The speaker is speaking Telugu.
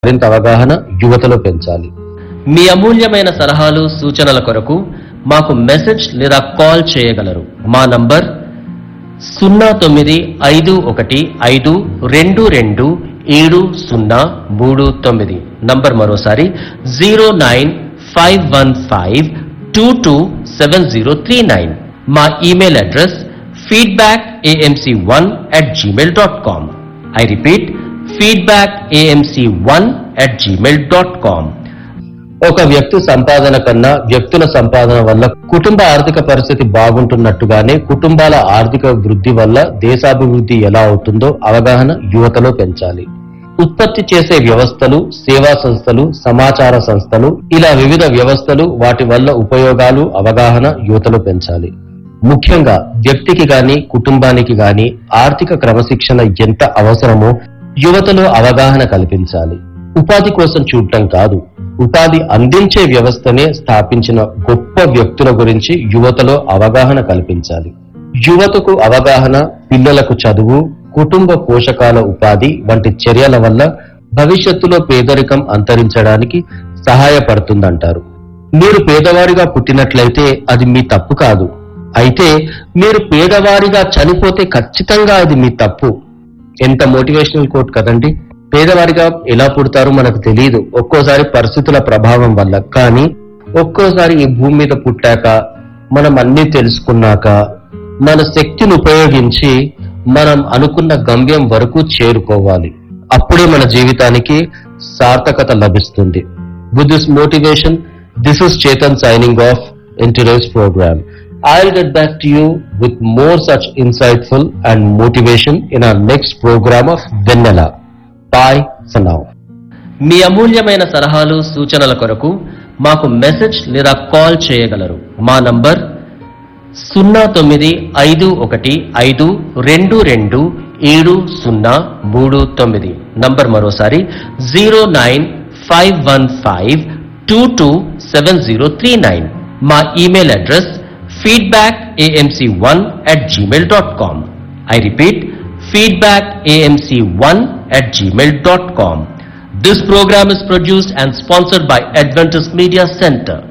మరింత అవగాహన యువతలో పెంచాలి మీ అమూల్యమైన సలహాలు సూచనల కొరకు మాకు మెసేజ్ లేదా కాల్ చేయగలరు మా నంబర్ సున్నా తొమ్మిది ఐదు ఒకటి ఐదు రెండు రెండు ఏడు సున్నా మూడు తొమ్మిది నంబర్ మరోసారి zero nine five one five two two seven zero three nine మా email address feedback AMC one at Gmail dot com I repeat feedback AMC one at Gmail dot com ఒక వ్యక్తి సంపాదన కన్నా వ్యక్తుల సంపాదన వల్ల కుటుంబ ఆర్థిక పరిస్థితి బాగుంటున్నట్టుగానే కుటుంబాల ఆర్థిక వృద్ధి వల్ల దేశాభివృద్ధి ఎలా అవుతుందో అవగాహన యువతలో పెంచాలి ఉత్పత్తి చేసే వ్యవస్థలు సేవా సంస్థలు సమాచార సంస్థలు ఇలా వివిధ వ్యవస్థలు వాటి వల్ల ఉపయోగాలు అవగాహన యువతలో పెంచాలి ముఖ్యంగా వ్యక్తికి గాని కుటుంబానికి గాని ఆర్థిక క్రమశిక్షణ ఎంత అవసరమో యువతలో అవగాహన కల్పించాలి ఉపాధి కోసం చూడటం కాదు ఉపాధి అందించే వ్యవస్థనే స్థాపించిన గొప్ప వ్యక్తుల గురించి యువతలో అవగాహన కల్పించాలి యువతకు అవగాహన పిల్లలకు చదువు కుటుంబ పోషకాల ఉపాధి వంటి చర్యల వల్ల భవిష్యత్తులో పేదరికం అంతరించడానికి సహాయపడుతుందంటారు మీరు పేదవాడిగా పుట్టినట్లయితే అది మీ తప్పు కాదు అయితే మీరు పేదవాడిగా చనిపోతే ఖచ్చితంగా అది మీ తప్పు ఎంత మోటివేషనల్ కోట్ కదండి పేదవారిగా ఎలా పుడతారో మనకు తెలియదు ఒక్కోసారి పరిస్థితుల ప్రభావం వల్ల కానీ ఒక్కోసారి ఈ భూమి మీద పుట్టాక మనం అన్ని తెలుసుకున్నాక మన శక్తిని ఉపయోగించి మనం అనుకున్న గమ్యం వరకు చేరుకోవాలి అప్పుడే మన జీవితానికి సార్థకత లభిస్తుంది with this motivation this is Chetan signing off in today's programme I'll get back to you with more such insightful and motivation in our next program of Vanilla. Bye for now. మీ అమూల్యమైన సలహాలు సూచనల కొరకు మాకు మెసేజ్ లేదా కాల్ చేయగలరు మా నంబర్ సున్నా తొమ్మిది ఐదు ఒకటి ఐదు రెండు రెండు ఏడు సున్నా మూడు తొమ్మిది నంబర్ మరోసారి zero nine five one five two two seven zero three nine మా email address feedback AMC one at Gmail dot com I repeat feedback amc1 at gmail.com. This program is produced and sponsored by Adventist Media Center.